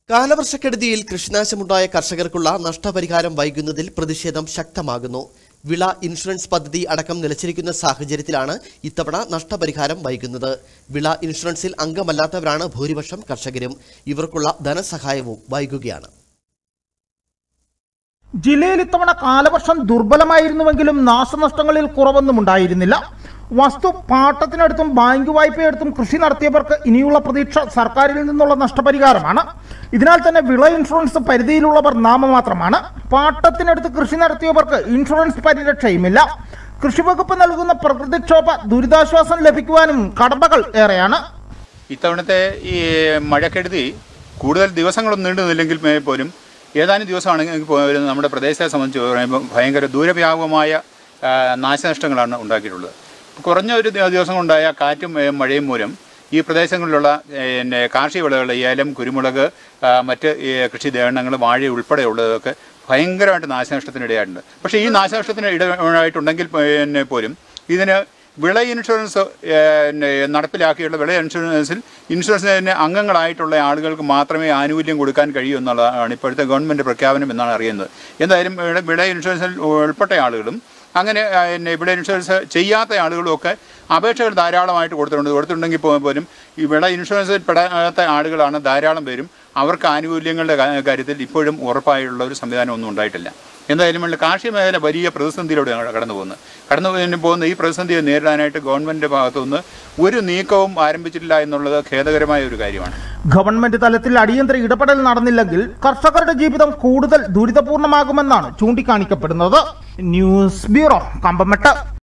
കാലവർഷക്കെടുതിയിൽ കൃഷിനാശമുണ്ടായ കർഷകർക്കുള്ള നഷ്ടപരിഹാരം വൈകുന്നതിൽ പ്രതിഷേധം ശക്തമാകുന്നു വിള ഇൻഷുറൻസ് പദ്ധതി അടക്കം നിലച്ചിരിക്കുന്ന സാഹചര്യത്തിലാണ് ഇത്തവണ നഷ്ടപരിഹാരം വൈകുന്നത് വിള ഇൻഷുറൻസിൽ അംഗമല്ലാത്തവരാണ് ഭൂരിപക്ഷം കർഷകരും ഇവർക്കുള്ള ധനസഹായവും വൈകുകയാണ് ജില്ലയിൽ ഇത്തവണ കാലവർഷം ദുർബലമായിരുന്നുവെങ്കിലും നാശനഷ്ടങ്ങളിൽ കുറവൊന്നും ഉണ്ടായിരുന്നില്ല വസ്തു പാട്ടത്തിനടുത്തും ബാങ്ക് വായ്പയെടുത്തും കൃഷി നടത്തിയവർക്ക് ഇനിയുള്ള പ്രതീക്ഷ സർക്കാരിൽ നിന്നുള്ള നഷ്ടപരിഹാരമാണ് ഇതിനാൽ തന്നെ വിള ഇൻഷുറൻസ് പരിധിയിലുള്ളവർ നാമമാത്രമാണ് പാട്ടത്തിനടുത്ത് കൃഷി നടത്തിയവർക്ക് ഇൻഷുറൻസ് പരിരക്ഷയുമില്ല കൃഷിവകുപ്പ് നൽകുന്ന പ്രകൃതിക്ഷോഭ ദുരിതാശ്വാസം ലഭിക്കുവാനും കടമ്പകൾ ഏറെയാണ് ഇത്തവണത്തെ ഈ മഴക്കെടുതി കൂടുതൽ ദിവസങ്ങളൊന്നും നീണ്ടു നിന്നില്ലെങ്കിൽ മേ- പോലും ഏതാനും ദിവസമാണെങ്കിൽ പോലും നമ്മുടെ പ്രദേശത്തെ സംബന്ധിച്ച് പറയുമ്പോൾ ഭയങ്കര ദൂരവ്യാപകമായ ആ, നാശനഷ്ടങ്ങളാണ് ഉണ്ടാക്കിയിട്ടുള്ളത് കുറഞ്ഞ ഒരു ദി- ദിവസം കൊണ്ടായ കാറ്റും ഏ, മഴയും മൂലം ഈ പ്രദേശങ്ങളിലുള്ള ഏ, പിന്നെ കാർഷിക വിളകൾ ഏലം കുരുമുളക് ആ, മറ്റ് ഈ കൃഷി ദേഹങ്ങൾ വാഴ ഉൾപ്പെടെയുള്ളതൊക്കെ ഭയങ്കരമായിട്ട് നാശനഷ്ടത്തിനിടയായിട്ടുണ്ട് പക്ഷേ ഈ നാശനഷ്ടത്തിന് ഇടയായിട്ടുണ്ടെങ്കിൽ പിന്നെ പോലും ഇതിന് വിള ഇൻഷുറൻസ് പിന്നെ നടപ്പിലാക്കിയുള്ള വിള ഇൻഷുറൻസിൽ ഇൻഷുറൻസിന് അംഗങ്ങളായിട്ടുള്ള ആളുകൾക്ക് മാത്രമേ ആനുകൂല്യം കൊടുക്കാൻ കഴിയൂ എന്നുള്ളതാണ് ഇപ്പോഴത്തെ ഗവൺമെൻറ് പ്രഖ്യാപനം എന്നാണ് അറിയുന്നത് എന്തായാലും വിള- വിള ഇൻഷുറൻസിൽ ഉൾപ്പെട്ട ആളുകളും അങ്ങനെ ആ, പിന്നെ വിള ഇൻഷുറൻസ് ചെയ്യാത്ത ആളുകളും ഒക്കെ അപേക്ഷകൾ ധാരാളമായിട്ട് കൊടുത്തിട്ടുണ്ട് കൊടുത്തിട്ടുണ്ടെങ്കിൽ പോ- പോലും ഈ വിള ഇൻഷുറൻസിൽ പെടാത്ത ആളുകളാണ് ധാരാളം പേരും അവർക്ക് ആനുകൂല്യങ്ങളുടെ കാ- കാര്യത്തിൽ ഇപ്പോഴും ഉറപ്പായുള്ള ഒരു സംവിധാനം ഒന്നും ഉണ്ടായിട്ടില്ല എന്തായാലും വേണ്ട കാർഷിക മേഖല വലിയ പ്രതിസന്ധിയിലൂടെയാണ് കടന്നു പോകുന്നത് കടന്നു പോകുന്ന- പോകുന്ന ഈ പ്രതിസന്ധിയെ നേരിടാനായിട്ട് ഗവൺമെൻറ്റിൻ്റെ ഭാഗത്തുനിന്ന് ഒരു നീക്കവും ആരംഭിച്ചിട്ടില്ല എന്നുള്ളത് ഖേദകരമായ ഒരു കാര്യമാണ് ഗവൺമെന്റ് തലത്തിൽ അടിയന്തര ഇടപെടൽ നടന്നില്ലെങ്കിൽ കർഷകരുടെ ജീവിതം കൂടുതൽ ദുരിതപൂർണമാകുമെന്നാണ് ചൂണ്ടിക്കാണിക്കപ്പെടുന്നത് ന്യൂസ് ബ്യൂറോ കമ്പമെട്ട്